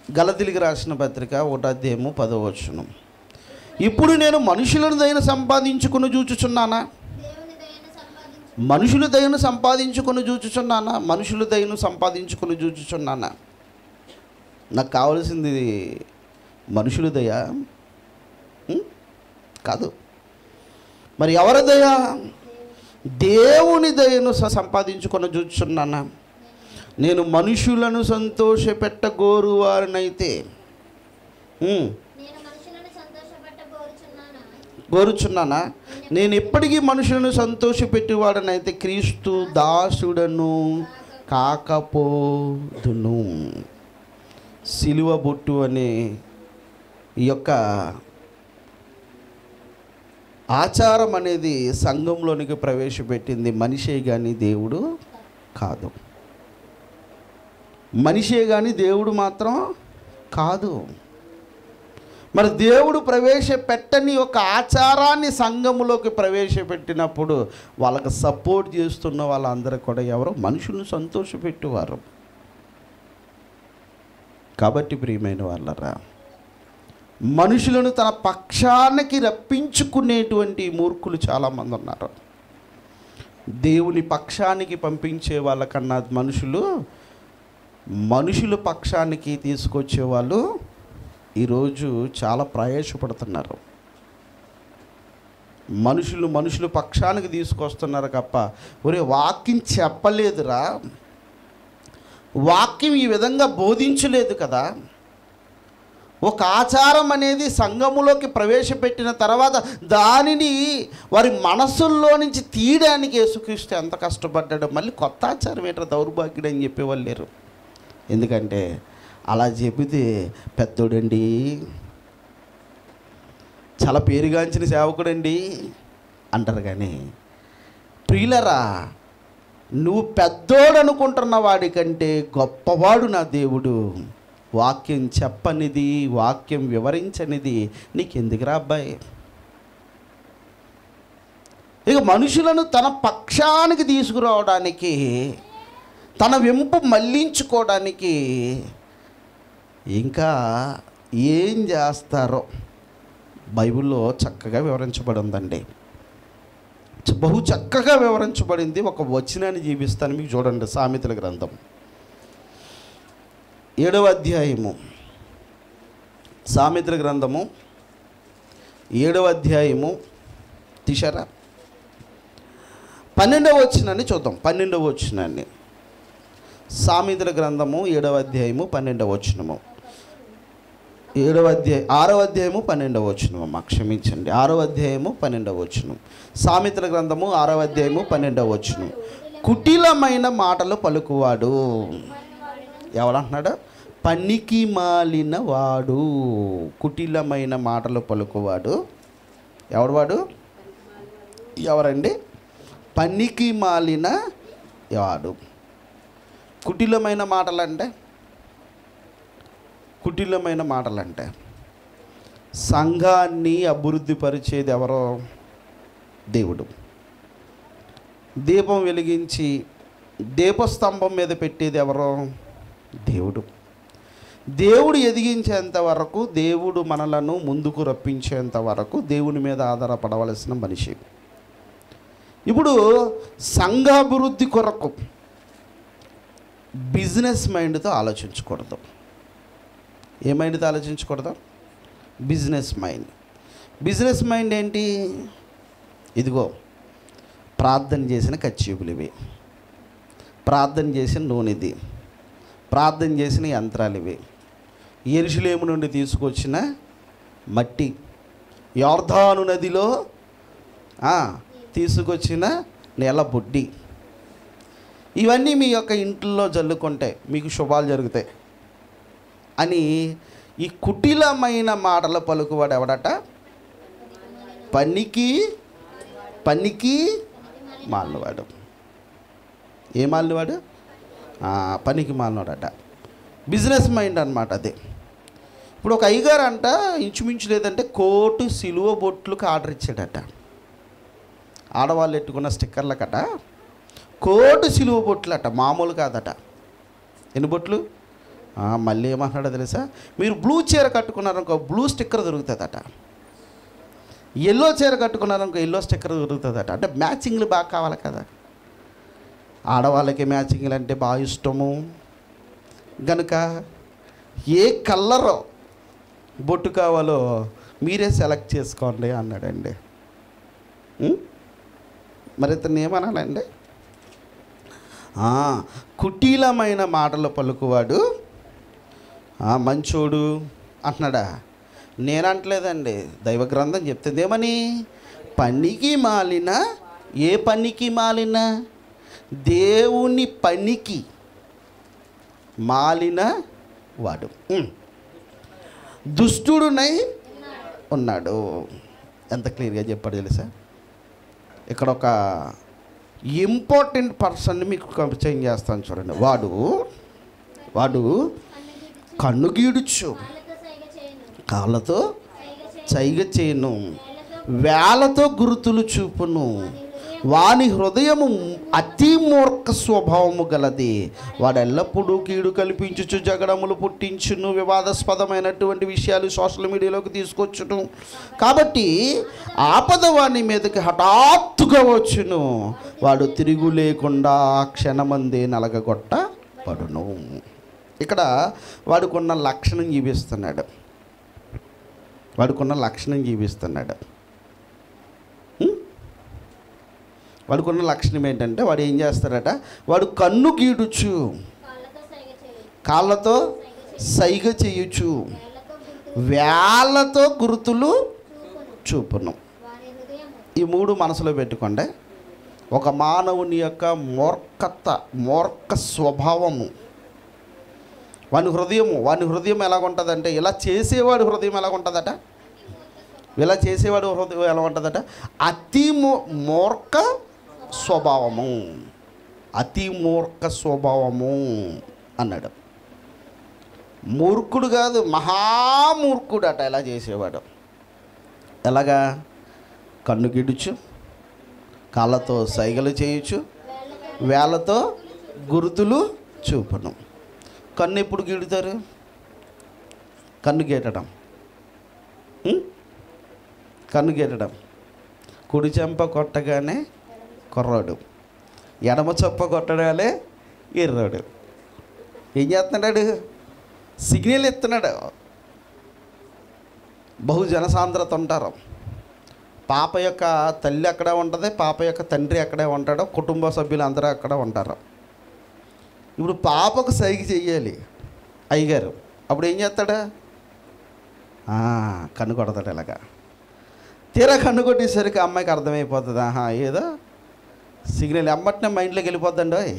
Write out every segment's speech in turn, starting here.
గలతిలికి రాసిన పత్రిక ఒకటో అధ్యాయము పదో వచనం ఇప్పుడు నేను మనుషులను దయను సంపాదించుకుని చూచుచున్నానా దేవుని దయను సంపాదించు మనుషుల దయను సంపాదించుకొని చూచుచున్నానా మనుషుల దయను సంపాదించుకొని చూచుచున్నానా నాకు కావలసింది మనుషుల దయ ఉం? కాదు మరి ఎవరి దయ దేవుని దయను స- సంపాదించుకొని చూచుచున్నానా నేను మనుషులను సంతోషపెట్టగోరు వారినైతే ఉం. నేను మనుషులను సంతోషపెట్ట కోరుచున్నాను కోరుచున్నానా నేను ఎప్పటికీ మనుషులను సంతోషపెట్టేవాడనైతే క్రీస్తు దాసుడను కాకపోదును సిలువ బొట్టు అనే ఈ యొక్క ఆచారం అనేది సంఘంలోనికి ప్రవేశపెట్టింది మనిషే కానీ దేవుడు కాదు మనిషే కానీ దేవుడు మాత్రం కాదు మరి దేవుడు ప్రవేశపెట్టని ఒక ఆచారాన్ని సంఘములోకి ప్రవేశపెట్టినప్పుడు వాళ్ళకి సపోర్ట్ చేస్తున్న వాళ్ళందరూ కూడా ఎవరు మనుషులను సంతోషపెట్టేవారు కాబట్టి ప్రియమైన వాళ్ళరా మనుషులను తన పక్షానికి రప్పించుకునేటువంటి మూర్ఖులు చాలామంది ఉన్నారు దేవుని పక్షానికి పంపించే వాళ్ళకన్నా మనుషులు మనుషుల పక్షానికి తీసుకొచ్చే వాళ్ళు ఈరోజు చాలా ప్రయాసపడుతున్నారు మనుషులు మనుషులు పక్షానికి తీసుకొస్తున్నారు తప్ప ఒరే వాక్యం చెప్పలేదురా వాక్యం ఈ విధంగా బోధించలేదు కదా ఒక ఆచారం అనేది సంఘములోకి ప్రవేశపెట్టిన తర్వాత దానిని వారి మనసుల్లో నుంచి తీయడానికి యేసుక్రీస్తు ఎంత కష్టపడ్డాడో మళ్ళీ కొత్త ఆచారం ఏంటో దౌర్భాగ్యుడు అని చెప్పేవాళ్ళు లేరు ఎందుకంటే అలా చెబితే పెద్దోడండి చాలా పేరుగాంచిన సేవకుడండి అంటారు కానీ ప్రియులరా నువ్వు పెద్దోడు అనుకుంటున్న వాడికంటే గొప్పవాడు నా దేవుడు వాక్యం చెప్పనిది వాక్యం వివరించనిది నీకెందుకురా అబ్బాయి ఇక మనుషులను తన పక్షానికి తీసుకురావడానికి తన వెంపు మళ్ళించుకోవడానికి ఇంకా ఏం చేస్తారో బైబిల్లో చక్కగా వివరించబడి ఉందండి చ- బహు చక్కగా వివరించబడింది ఒక వచనాన్ని జీవిస్తాను మీకు చూడండి సామెతల గ్రంథం ఏడవ అధ్యాయము సామెతల గ్రంథము ఏడవ అధ్యాయము తీశారా పన్నెండవ వచ్చినాన్ని చూద్దాం పన్నెండవ వచ్చినాన్ని సామెతల గ్రంథము ఏడవ అధ్యాయము పన్నెండవ వచనము ఏడవ అధ్యాయం ఆరవ అధ్యాయము పన్నెండవ వచనం అమ్మా క్షమించండి ఆరవ అధ్యాయము పన్నెండవ వచనం సామెతల గ్రంథము ఆరవ అధ్యాయము పన్నెండవ వచనం కుటిలమైన మాటలు పలుకువాడు ఎవరంటున్నాడు పనికి మాలిన వాడు కుటిలమైన మాటలు పలుకువాడు ఎవడు వాడు ఎవరండి పనికి మాలిన వాడు కుటిలమైన మాటలంటే కుటిలమైన మాటలంటే సంఘాన్ని అభివృద్ధి పరిచేది ఎవరో దేవుడు దీపం వెలిగించి దీపస్తంభం మీద పెట్టేది ఎవరో దేవుడు దేవుడు ఎదిగించేంత వరకు దేవుడు మనలను ముందుకు రప్పించేంత వరకు దేవుని మీద ఆధారపడవలసిన మనిషి ఇప్పుడు సంఘాభివృద్ధి కొరకు బిజినెస్ మైండ్తో ఆలోచించకూడదు ఏ మైండ్తో ఆలోచించకూడదు బిజినెస్ మైండ్ బిజినెస్ మైండ్ ఏంటి ఇదిగో ప్రార్థన చేసిన కచ్చీపులు ఇవి ప్రార్థన చేసిన నూనెది ప్రార్థన చేసిన యంత్రాలు ఇవి ఎరుషులేము నుండి తీసుకొచ్చిన మట్టి యోర్ధాను నదిలో ఆ, తీసుకొచ్చిన నేల బుడ్డి ఇవన్నీ మీ యొక్క ఇంట్లో జల్లుకుంటే మీకు శుభాలు జరుగుతాయి అని ఈ కుటిలమైన మాటల పలుకువాడు ఎవడట పనికి పనికి మాలినవాడు ఏ మాలినవాడు ఆ, పనికి మాలినవాడట బిజినెస్ మైండ్ అనమాట అదే ఇప్పుడు ఒక అయ్యగారు అంట ఇంచుమించు లేదంటే కోటు సిలువ బొట్లకు ఆర్డర్ ఇచ్చాడట ఆడవాళ్ళు ఎట్టుకున్న ఆ, మళ్ళీ ఏమంటున్నాడో తెలుసా మీరు బ్లూ చీర కట్టుకున్నారనుకో బ్లూ స్టిక్కర్ దొరుకుతుందట ఎల్లో చీర కట్టుకున్నారనుకో ఎల్లో స్టిక్కర్ దొరుకుతుందట అంటే మ్యాచింగ్లు బాగా కావాలి కదా ఆడవాళ్ళకి మ్యాచింగ్లు అంటే బాగా ఇష్టము గనుక ఏ కలర్ బొట్టు కావాలో మీరే సెలెక్ట్ చేసుకోండి అన్నాడండి ఉం? మరి ఇతను ఏమనాలండి ఆ, కుటీలమైన మాటలు పలుకువాడు ఆ, మంచోడు అంటున్నాడా నేనంటలేదండి దైవ గ్రంథం చెప్తుంది ఏమని పనికి మాలిన ఏ పనికి మాలిన దేవుని పనికి మాలిన వాడు ఉం. దుష్టుడునై ఉన్నాడు ఎంత క్లియర్గా చెప్పాడు తెలుసా ఇక్కడ ఒక ఇంపార్టెంట్ పర్సన్ని మీకు పరిచయం చేస్తాను చూడండి వాడు వాడు కన్ను గీడుచు వాళ్ళతో సైగ చేయను కాళ్ళతో సైగ చేయను చైగ చేయను వేళ్ళతో వేలతో గురుతులు చూపును వాని హృదయము అతి మూర్ఖ స్వభావము గలది వాడు ఎల్లప్పుడూ కీడు కల్పించుచు జగడములు పుట్టించును వివాదాస్పదమైనటువంటి విషయాలు సోషల్ మీడియాలోకి తీసుకొచ్చును కాబట్టి ఆపద వాని మీదకి హఠాత్తుగా వచ్చును వాడు తిరుగు లేకుండా క్షణమందే నలగగొట్ట పడును ఇక్కడ వాడుకున్న లక్షణం జీవిస్తున్నాడు వాడుకున్న లక్షణం జీవిస్తున్నాడు ఉం? వాడుకున్న లక్షణం ఏంటంటే వాడు ఏం చేస్తాడట వాడు కన్ను గీడుచు కాళ్ళతో సైగ చేయను కాళ్ళతో సైగ చేయుచు వేళ్ళతో వేళ్ళతో గుర్తులు గుర్తులు చూపును చూపును వారి హృదయము ఈ మూడు మనసులో పెట్టుకోండి ఒక మానవుని యొక్క మూర్ఖత మూర్ఖ స్వభావము వాని హృదయము వాని హృదయం ఎలాగుంటుందంటే ఇలా చేసేవాడి హృదయం ఎలాగుంటుందట ఇలా చేసేవాడు హృదయం ఎలా ఉంటుందట అతి మూ- మూర్ఖ స్వభావము అతి మూర్ఖ స్వభావము అన్నాడు మూర్ఖుడు కాదు మహామూర్ఖుడు అట ఎలా చేసేవాడు ఎలాగా కన్ను గిడుచు కాళ్ళతో సైగలు చేయొచ్చు వేళ్ళతో గుర్తులు చూపను కన్ను ఎప్పుడు గీడుతారు కన్ను గీటడం ఉం? కన్ను గీటడం కుడి చెంప కొట్టగానే కుర్రాడు ఎడమ చొప్ప కొట్టడాలే ఎర్రాడు ఏం చేస్తున్నాడు సిగ్నల్ ఇస్తున్నాడు బహు జనసాంద్రత ఉంటారు పాప యొక్క తల్లి అక్కడే ఉంటుంది పాప యొక్క తండ్రి అక్కడే ఉంటాడు కుటుంబ సభ్యులు అందరూ అక్కడ ఉంటారు ఇప్పుడు పాపకు సైగ చెయ్యాలి అయ్యగారు అప్పుడు ఏం చేస్తాడు ఆ, కన్ను కొడతాడు ఇలాగా తీరా కన్ను కొట్టేసరికి అమ్మాయికి అర్థమైపోతుంది ఆహా ఏదో సిగ్నల్ ఎమ్మటినే మైండ్లోకి వెళ్ళిపోద్దండి ఓయ్.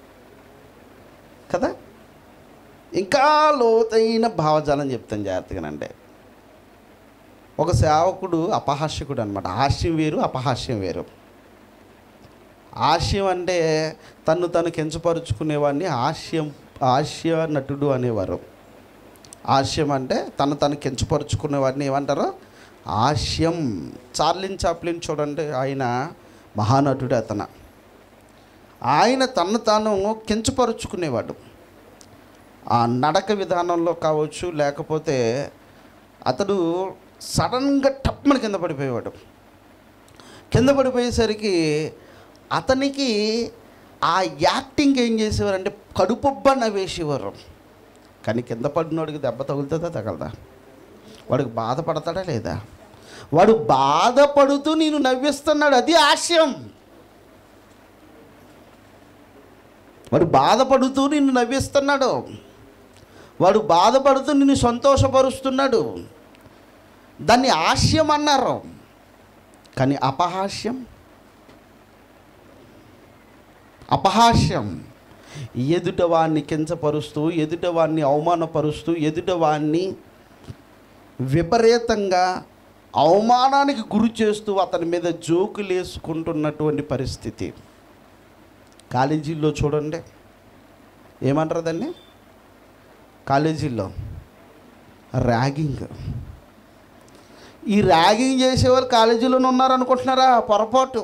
కదా ఇంకా లోతైన భావజాలం చెప్తాను జాగ్రత్తగానండి ఒక సేవకుడు అపహాస్యకుడు అనమాట హాస్యం వేరు అపహాస్యం వేరు హాస్యం అంటే తను తను కించపరుచుకునేవాడిని హాస్యం హాస్య నటుడు అనేవారు హాస్యం అంటే తను తను కించపరుచుకునేవాడిని ఏమంటారు హాస్యం చార్లిన్ చాప్లిన్ చూడండి ఆయన మహానటుడు అతను ఆయన తను తాను కించపరుచుకునేవాడు ఆ నడక విధానంలో కావచ్చు లేకపోతే అతడు సడన్గా టప్మని కింద పడిపోయేవాడు కింద పడిపోయేసరికి అతనికి ఆ యాక్టింగ్ ఏం చేసేవారంటే కడుపుబ్బ నవ్వేసేవారు కానీ కింద పడినోడికి దెబ్బ తగులుతుందా తగలదా వాడికి బాధపడతాడా లేదా వాడు బాధపడుతూ నేను నవ్విస్తున్నాడు అది ఆశయం వాడు బాధపడుతూ నిన్ను నవ్విస్తున్నాడు వాడు బాధపడుతూ నిన్ను సంతోషపరుస్తున్నాడు దాన్ని హాస్యం అన్నారు కానీ అపహాస్యం అపహాస్యం ఎదుటవాన్ని కించపరుస్తూ ఎదుటవాన్ని అవమానపరుస్తూ ఎదుటవాన్ని విపరీతంగా అవమానానికి గురి చేస్తూ అతని మీద జోకులు వేసుకుంటున్నటువంటి పరిస్థితి కాలేజీల్లో చూడండి ఏమంటారు దాన్ని కాలేజీల్లో ర్యాగింగ్ ఈ ర్యాగింగ్ చేసేవాళ్ళు కాలేజీలోనే ఉన్నారనుకుంటున్నారా పొరపాటు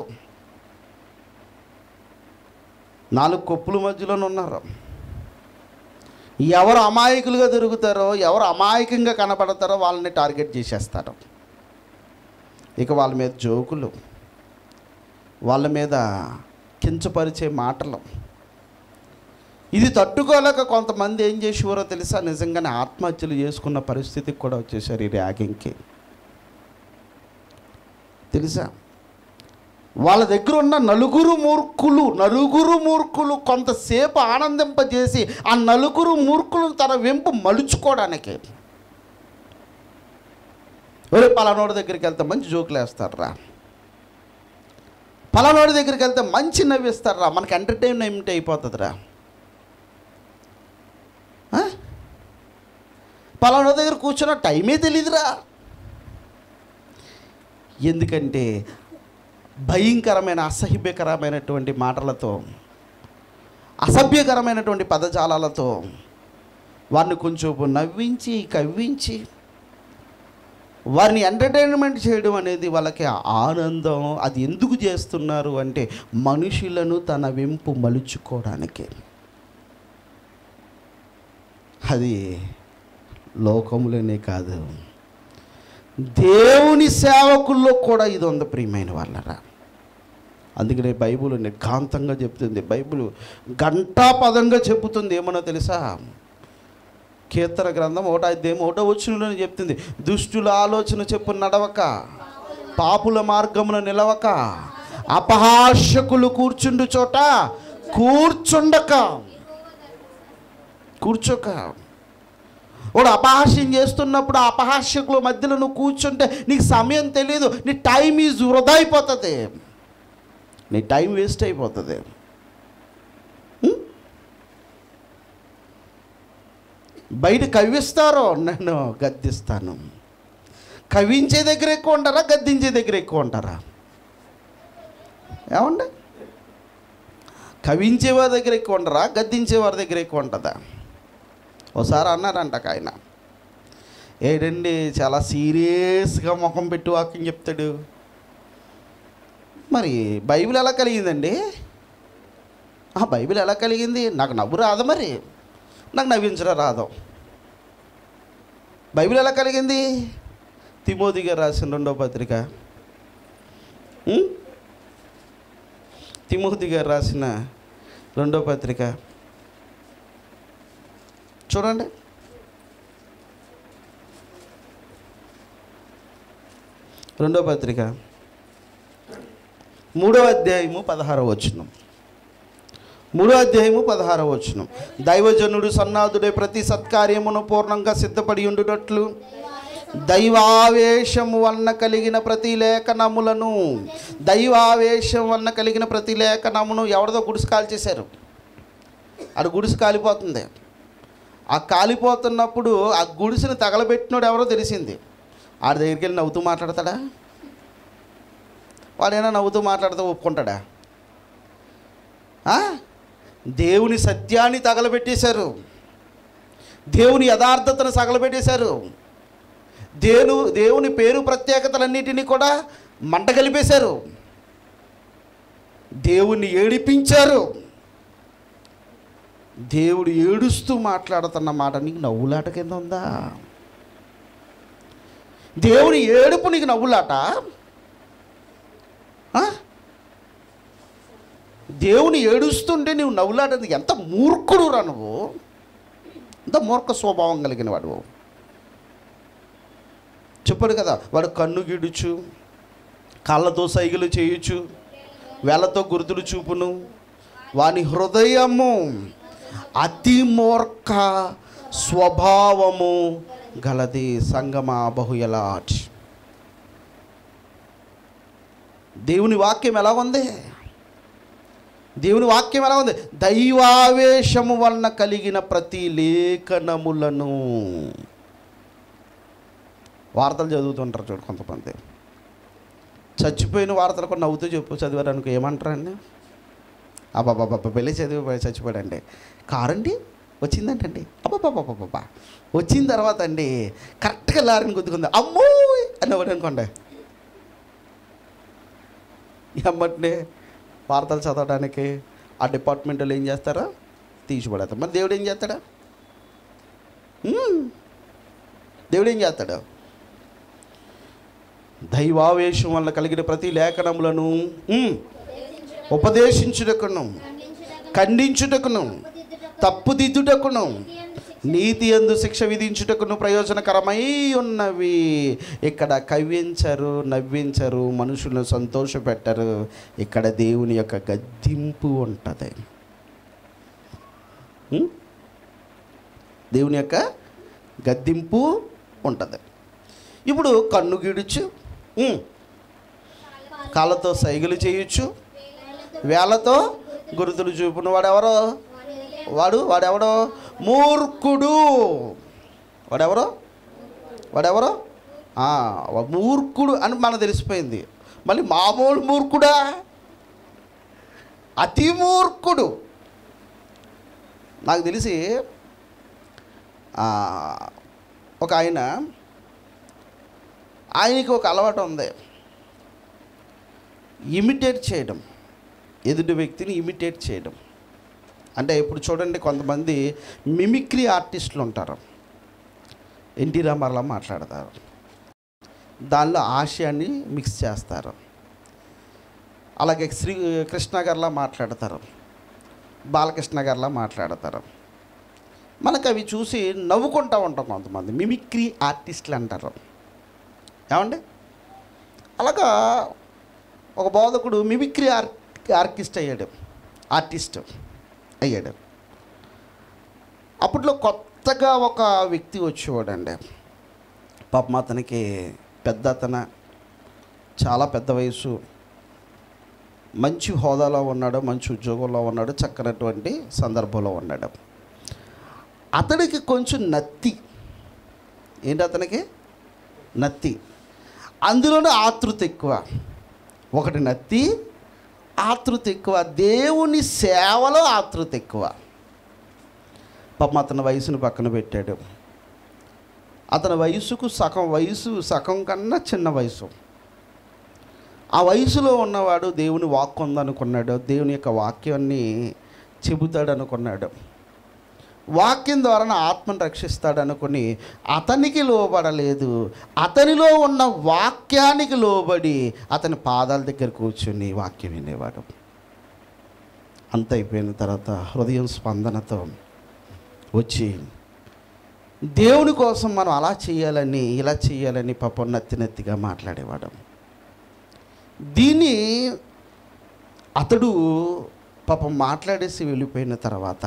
నాలుగు కొప్పుల మధ్యలోనే ఉన్నారు ఎవరు అమాయకులుగా దొరుకుతారో ఎవరు అమాయకంగా కనపడతారో వాళ్ళని టార్గెట్ చేసేస్తారు ఇక వాళ్ళ మీద జోకులు వాళ్ళ మీద కించపరిచే మాటలు ఇది తట్టుకోలేక కొంతమంది ఏం చేసేవారో తెలుసా నిజంగానే ఆత్మహత్యలు చేసుకున్న పరిస్థితికి కూడా వచ్చేసారు ఈ ర్యాగింగ్కి తెలుసా వాళ్ళ దగ్గర ఉన్న నలుగురు మూర్ఖులు నలుగురు మూర్ఖులు కొంతసేపు ఆనందింపజేసి ఆ నలుగురు మూర్ఖులు తన వెంపు మలుచుకోవడానికి ఒరే పలానోడి దగ్గరికి వెళ్తే మంచి జోకులు వేస్తారా పలానోడి దగ్గరికి వెళ్తే మంచి నవ్విస్తారా మనకి ఎంటర్టైన్మెంట్ అయిపోతుందిరా ఆ? పలానోడి దగ్గర కూర్చున్న టైమే తెలీదురా ఎందుకంటే భయంకరమైన అసహ్యకరమైనటువంటి మాటలతో అసభ్యకరమైనటువంటి పదజాలాలతో వారిని కొంచెం నవ్వించి కవ్వించి వారిని ఎంటర్టైన్మెంట్ చేయడం అనేది వాళ్ళకి ఆనందం అది ఎందుకు చేస్తున్నారు అంటే మనుషులను తన వెంపు మలుచుకోవడానికి అది లోకములోనే కాదు దేవుని సేవకుల్లో కూడా ఇది ఉంది ప్రియమైన వాళ్ళరా అందుకనే బైబుల్ నిర్ఘాంతంగా చెప్తుంది బైబిల్ గంటాపదంగా చెబుతుంది ఏమన్నా తెలుసా కీర్తన గ్రంథం ఒకటో అధ్యాయం ఒకటో వచ్చినని చెప్తుంది దుష్టుల ఆలోచన చెప్పు నడవక పాపుల మార్గమున నిలవక అపహాస్యకులు కూర్చుండు చోట కూర్చుండక కూర్చోక వాడు అపహాస్యం చేస్తున్నప్పుడు ఆ అపహాస్యకుల మధ్యలో నువ్వు కూర్చుంటే నీకు సమయం తెలియదు నీ టైం ఈజ్ వృధా అయిపోతుంది నీ టైం వేస్ట్ అయిపోతుంది ఉం? బయట కవ్విస్తారో నేను గద్దిస్తాను కవించే దగ్గర ఎక్కువ ఉంటారా గద్దించే దగ్గర ఎక్కువ ఉంటారా ఏమండి కవించే వారి దగ్గర ఎక్కువ ఉండరా గద్దించే వారి దగ్గర ఎక్కువ ఉంటుందా ఒకసారి అన్నారంట ఒక ఆయన ఏడండి చాలా సీరియస్గా ముఖం పెట్టి వాకింగ్ చెప్తాడు మరి బైబిల్ ఎలా కలిగిందండి ఆ బైబిల్ ఎలా కలిగింది నాకు నవ్వు రాదు మరి నాకు నవ్వించడం రాదు బైబిల్ ఎలా కలిగింది తిమోది గారు రాసిన రెండో పత్రిక ఉం? తిమోతి గారు రాసిన రెండో పత్రిక చూడండి రెండో పత్రిక మూడో అధ్యాయము పదహారవ వచనం మూడో అధ్యాయము పదహారవ వచనం దైవజనుడు సన్నాదుడే ప్రతి సత్కార్యమును పూర్ణంగా సిద్ధపడి ఉండునట్లు దైవావేశము వలన కలిగిన ప్రతి లేఖనములను దైవావేశం వలన కలిగిన ప్రతి లేఖనమును ఎవరిదో గుడిసి కాల్చేశారు ఆడ గుడిసి కాలిపోతుంది ఆ కాలిపోతున్నప్పుడు ఆ గుడిసెని తగలబెట్టినోడు ఎవరో తెలిసింది ఆడి దగ్గరికి వెళ్ళి నవ్వుతూ మాట్లాడతాడా వాడైనా నవ్వుతూ మాట్లాడితే ఒప్పుకుంటాడా ఆ? దేవుని సత్యాన్ని తగలబెట్టేశారు దేవుని యథార్థతను తగలబెట్టేశారు దేను దేవుని పేరు ప్రత్యేకతలన్నిటినీ కూడా మంట కలిపేశారు దేవుణ్ణి ఏడిపించారు దేవుడు ఏడుస్తూ మాట్లాడుతున్న మాట నీకు నవ్వులాట కింద ఉందా దేవుని ఏడుపు నీకు నవ్వులాట ఆ? దేవుని ఏడుస్తుంటే నువ్వు నవ్వులాట ఎంత మూర్ఖుడు రా నువ్వు ఎంత మూర్ఖ స్వభావం కలిగిన వాడు చెప్పాడు కదా వాడు కన్ను గిడుచు కాళ్ళతో సైగలు చేయొచ్చు వేళ్ళతో గుర్తులు చూపును వాని హృదయము అతి మూర్ఖ స్వభావము గలది సంగమా బహుయలాట్ దేవుని వాక్యం ఎలా ఉంది దేవుని వాక్యం ఎలా ఉంది దైవావేశము వలన కలిగిన ప్రతి లేఖనములను వార్తలు చదువుతుంటారు చూడు కొంతమంది చచ్చిపోయిన వార్తలు కూడా నవ్వుతూ చెప్పు చదివారు అనుకో ఏమంటారండి అబ్బాబాబా పెళ్ళి చదివి చచ్చిపోయాడండి కారండి వచ్చిందంటండి అబ్బాబాబాబాబా వచ్చిన తర్వాత అండి కరెక్ట్గా లారీని గుద్దుకుంది అమ్మో అన్నవాడు అనుకోండి ఎమ్మటినే వార్తలు చదవడానికి ఆ డిపార్ట్మెంట్లో ఏం చేస్తారో తీసిపడతారు మరి దేవుడు ఏం చేస్తాడా ఉమ్. దేవుడు ఏం చేస్తాడు దైవావేశం వల్ల కలిగిన ప్రతి లేఖనములను ఉమ్, ఉపదేశించుటకును ఖండించుటకును తప్పుదిద్దుటకును నీతి ఎందు శిక్ష విధించుటకును ప్రయోజనకరమై ఉన్నవి ఇక్కడ కవ్వించరు నవ్వించరు మనుషులను సంతోషపెట్టరు ఇక్కడ దేవుని యొక్క గద్దింపు ఉంటుంది ఉం? దేవుని యొక్క గద్దింపు ఉంటుంది ఇప్పుడు కన్ను గిడుచు ఉం. కాళ్ళతో సైగలు చేయొచ్చు వేళ్ళతో గురుతులు చూపును వాడెవరో వాడు వాడెవడో మూర్ఖుడు వాడెవరో వాడెవరో ఆ, వాడు మూర్ఖుడు అని మనకు తెలిసిపోయింది మళ్ళీ మామూలు మూర్ఖుడా అతి మూర్ఖుడు నాకు తెలిసి ఆ, ఒక ఆయన ఆయనకి ఒక అలవాటు ఉంది ఇమిటేట్ చేయడం ఎదుటి వ్యక్తిని ఇమిటేట్ చేయడం అంటే ఇప్పుడు చూడండి కొంతమంది మిమిక్రీ ఆర్టిస్టులు ఉంటారు ఎన్టీ రామారావు మాట్లాడతారు దానిలో ఆశయాన్ని మిక్స్ చేస్తారు అలాగే శ్రీ కృష్ణ గారిలా మాట్లాడతారు బాలకృష్ణ గారిలా మాట్లాడతారు మనకు అవి చూసి నవ్వుకుంటూ ఉంటాం కొంతమంది మిమిక్రీ ఆర్టిస్టులు అంటారు ఏమండి అలాగా ఒక బోధకుడు మిమిక్రీ ఆర్ ఆర్టిస్ట్ అయ్యాడు ఆర్టిస్ట్ అయ్యాడు అప్పట్లో కొత్తగా ఒక వ్యక్తి వచ్చేవాడండి పాపం అతనికి పెద్ద అతన చాలా పెద్ద వయసు మంచి హోదాలో ఉన్నాడు మంచి ఉద్యోగంలో ఉన్నాడు చక్కనటువంటి సందర్భంలో ఉన్నాడు అతడికి కొంచెం నత్తి ఏంటి అతనికి నత్తి అందులోనే ఆతృత ఎక్కువ ఒకటి నత్తి ఆతృత ఎక్కువ దేవుని సేవలో ఆతృత ఎక్కువ పాపం అతని వయసును పక్కన పెట్టాడు అతని వయసుకు సగం వయసు సగం కన్నా చిన్న వయసు ఆ వయసులో ఉన్నవాడు దేవుని వాక్కు ఉందనుకున్నాడు దేవుని యొక్క వాక్యాన్ని చెబుతాడు అనుకున్నాడు వాక్యం ద్వారా నా ఆత్మను రక్షిస్తాడు అనుకుని అతనికి లోబడలేదు అతనిలో ఉన్న వాక్యానికి లోబడి అతని పాదాల దగ్గర కూర్చుని వాక్యం వినేవాడు అంత అయిపోయిన తర్వాత హృదయం స్పందనతో వచ్చి దేవుని కోసం మనం అలా చేయాలని ఇలా చేయాలని పాపం నత్తి నత్తిగా మాట్లాడేవాడు దీన్ని అతడు పాపం మాట్లాడేసి వెళ్ళిపోయిన తర్వాత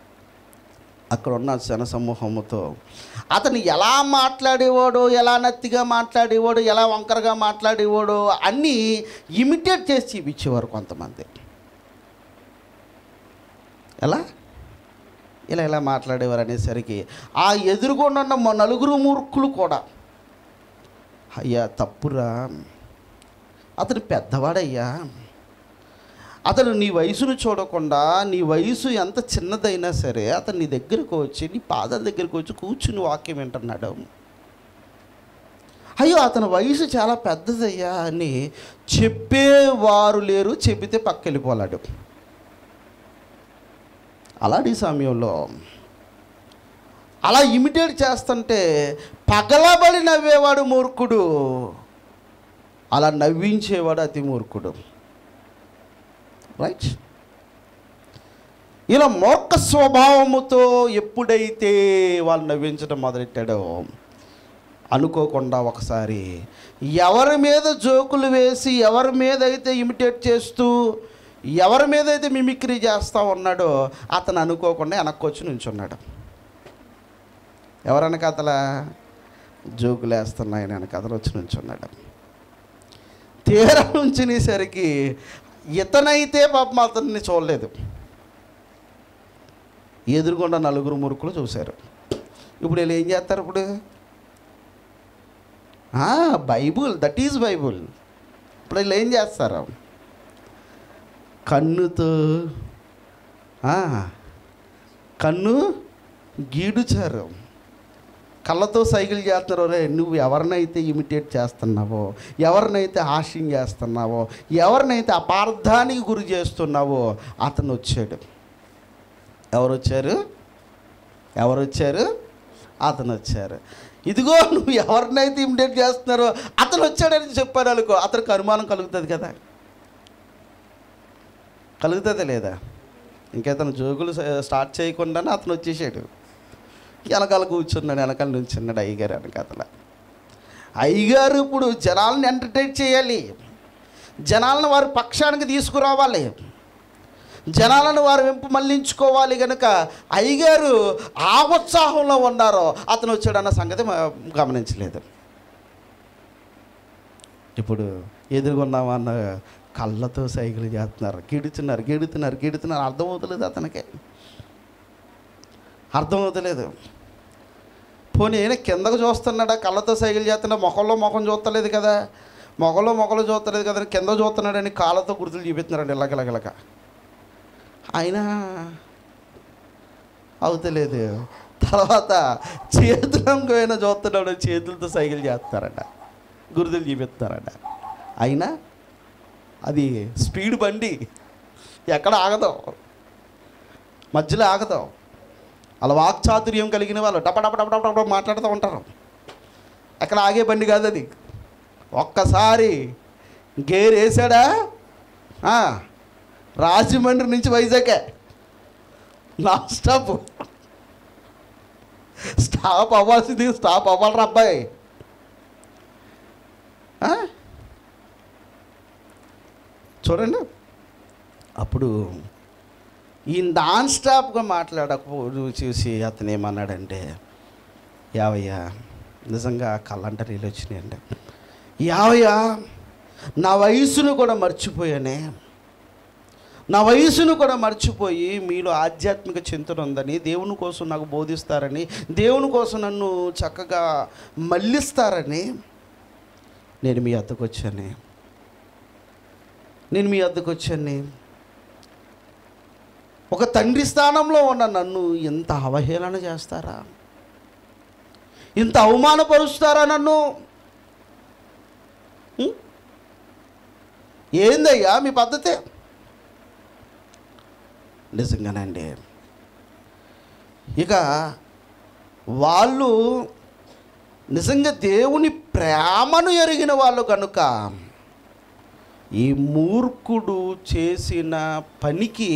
అక్కడ ఉన్న జన సమూహముతో అతను ఎలా మాట్లాడేవాడో ఎలా నత్తిగా మాట్లాడేవాడో ఎలా వంకరగా మాట్లాడేవాడో అన్నీ ఇమిటేట్ చేసి చూపించేవారు కొంతమంది ఎలా ఇలా ఇలా మాట్లాడేవారు అనేసరికి ఆ ఎదురుగుండా ఉన్న మా నలుగురు మూర్ఖులు కూడా అయ్యా తప్పురా అతను పెద్దవాడయ్యా అతను నీ వయసును చూడకుండా నీ వయసు ఎంత చిన్నదైనా సరే అతను నీ దగ్గరకు వచ్చి నీ పాదాల దగ్గరకు వచ్చి కూర్చుని వాక్యం వింటున్నాడు అయ్యో అతని వయసు చాలా పెద్దదయ్యా అని చెప్పేవారు లేరు చెబితే పక్కెళ్ళిపోలాడు అలాంటి సమయంలో అలా ఇమిటేట్ చేస్తుంటే పగలబడి నవ్వేవాడు మూర్ఖుడు అలా నవ్వించేవాడు అతి మూర్ఖుడు రైట్ ఇలా మూర్ఖ స్వభావముతో ఎప్పుడైతే వాళ్ళు నవ్వించడం మొదలెట్టాడో అనుకోకుండా ఒకసారి ఎవరి మీద జోకులు వేసి ఎవరి మీద అయితే ఇమిటేట్ చేస్తూ ఎవరి మీద అయితే మిమిక్రీ చేస్తూ ఉన్నాడో అతను అనుకోకుండా వెనక్కి వచ్చి నుంచున్నాడు ఎవరనక అతల జోకులు వేస్తున్నాయని వెనక అతను వచ్చి నుంచున్నాడు తీరా నుంచినేసరికి ఇతనైతే పాపం అతన్ని చూడలేదు ఎదురుగుండా నలుగురు మురుకులు చూశారు ఇప్పుడు వీళ్ళు ఏం చేస్తారు ఇప్పుడు ఆ, బైబుల్ దట్ ఈజ్ బైబుల్ ఇప్పుడు వీళ్ళు ఏం చేస్తారు కన్నుతో ఆ, కన్ను గీడుచారు కళ్ళతో సైకిల్ చేస్తున్నారు రే నువ్వు ఎవరినైతే ఇమిటేట్ చేస్తున్నావో ఎవరినైతే హాస్యం చేస్తున్నావో ఎవరినైతే అపార్థానికి గురి చేస్తున్నావో అతను వచ్చాడు ఎవరు వచ్చారు ఎవరు వచ్చారు అతను వచ్చారు ఇదిగో నువ్వు ఎవరినైతే ఇమిటేట్ చేస్తున్నారో అతను వచ్చాడని చెప్పారు అనుకో అతనికి అనుమానం కలుగుతుంది కదా కలుగుతుందా లేదా ఇంకేతను జోకులు స- స్టార్ట్ చేయకుండానే అతను వచ్చేసాడు వెనకాల కూర్చున్నాడు వెనకాల నుంచున్నాడు అయ్యగారు వెనకాతల అయ్యగారు ఇప్పుడు జనాలను ఎంటర్టైన్ చేయాలి జనాలను వారి పక్షానికి తీసుకురావాలి జనాలను వారు వెంపు మళ్ళించుకోవాలి కనుక అయ్యగారు ఆ ఉత్సాహంలో ఉన్నారో అతను వచ్చాడన్న సంగతి మ- గమనించలేదు ఇప్పుడు ఎదుర్కొన్నామా అన్న కళ్ళతో సైకిల్ చేస్తున్నారు గిడుతున్నారు గిడుతున్నారు గిడుతున్నారు అర్థమవుతలేదు అతనికి అర్థమవుతలేదు పోనీ ఈయన కిందకు చూస్తున్నాడా కళ్ళతో సైకిల్ చేస్తున్నా మొఖంలో మొఖం చూస్తలేదు కదా మొఖంలో మొఖంలో చూస్తలేదు కదా అని కింద చూస్తున్నాడని కాళ్ళతో గుర్తులు చూపిస్తున్నాడు ఇలాగలగలక అయినా అవుతలేదు తర్వాత చేతులంగా అయినా చూస్తున్నాడు చేతులతో సైకిల్ చేస్తారట గుర్తులు చూపిస్తారట అయినా అది స్పీడ్ బండి ఎక్కడ ఆగదాం మధ్యలో ఆగదాం అలా వాక్చాతుర్యం కలిగిన వాళ్ళు టప టప టప టప టప మాట్లాడుతూ ఉంటారు ఎక్కడ ఆగే బండి కాదు అది ఒక్కసారి గేర్ వేసాడా ఆ, రాజమండ్రి నుంచి వైజాగే నాన్ స్టాప్ స్టాప్ అవ్వాల్సింది స్టాప్ అవ్వాలరా అబ్బాయి ఆ? చూడండి అప్పుడు ఈ నాన్ స్టాప్గా మాట్లాడకపోదు చూసి అతను ఏమన్నాడంటే యావయ్యా నిజంగా కళ్ళంట నీళ్ళు వచ్చినాయండి యావయ్యా నా వయసును కూడా మర్చిపోయానే నా వయసును కూడా మర్చిపోయి మీలో ఆధ్యాత్మిక చింతన ఉందని దేవుని కోసం నాకు బోధిస్తారని దేవుని కోసం నన్ను చక్కగా మళ్ళిస్తారని నేను మీ అద్దకు వచ్చాను నేను మీ అద్దకు వచ్చాను ఒక తండ్రి స్థానంలో ఉన్న నన్ను ఇంత అవహేళన చేస్తారా ఇంత అవమానపరుస్తారా నన్ను ఉం? ఏందయ్యా మీ పద్ధతి నిజంగానండి ఇక వాళ్ళు నిజంగా దేవుని ప్రేమను ఎరిగిన వాళ్ళు కనుక ఈ మూర్ఖుడు చేసిన పనికి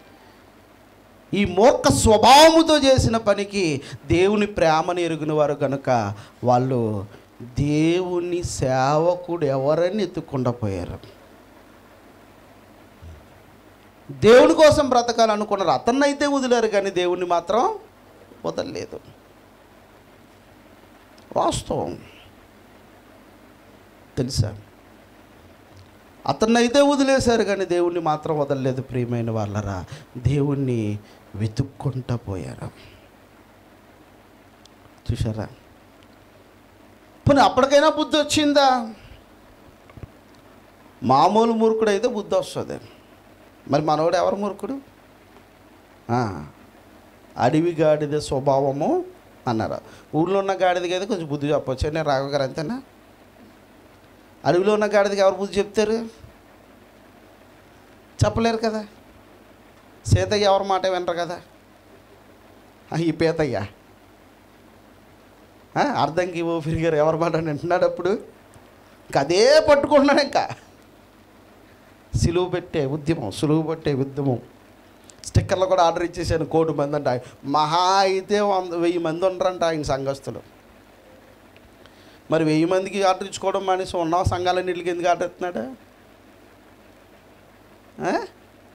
ఈ మూర్ఖ స్వభావముతో చేసిన పనికి దేవుని ప్రేమను ఎరిగిన వారు కనుక వాళ్ళు దేవుని సేవకుడు ఎవరని ఎత్తుకుండా పోయారు దేవుని కోసం బ్రతకాలనుకున్నారు అతన్నైతే వదిలేరు కానీ దేవుణ్ణి మాత్రం వదలలేదు వాస్తవం తెలుసా అతన్నైతే వదిలేశారు కానీ దేవుణ్ణి మాత్రం వదలలేదు ప్రియమైన వాళ్ళరా దేవుణ్ణి వెతుక్కుంటా పోయారు చూసారా పోనీ అప్పటికైనా బుద్ధి వచ్చిందా మామూలు మూర్ఖుడు అయితే బుద్ధి వస్తుంది మరి మనోడు ఎవరు మూర్ఖుడు ఆ, అడవి గాడిద స్వభావము అన్నారు ఊళ్ళో ఉన్న గాడిదకి అయితే కొంచెం బుద్ధి చెప్పవచ్చు నేను రాఘవ గారు అంతేనా అడవిలో ఉన్న గాడిదకి ఎవరు బుద్ధి చెప్తారు చెప్పలేరు కదా సీతయ్య ఎవరి మాట వినరు కదా ఆ, ఈ పీతయ్య ఆ, అర్ధంకి ఓ ఫిరిగారు ఎవరి మాట వింటున్నాడు అప్పుడు ఇంకా అదే పట్టుకుంటున్నాడు ఇంకా సిలువు పెట్టే ఉద్యమం సులువు పెట్టే ఉద్యమం స్టిక్కర్లు కూడా ఆర్డర్ ఇచ్చేసాను కోటి మంది అంట మహా అయితే వంద వెయ్యి మంది ఉండరంట ఆయన సంఘస్థులు మరి వెయ్యి మందికి ఆర్డర్ ఇచ్చుకోవడం మానేసి ఉన్న సంఘాలన్నింటికి ఎందుకు ఆర్డర్ ఇస్తున్నాడు ఆ?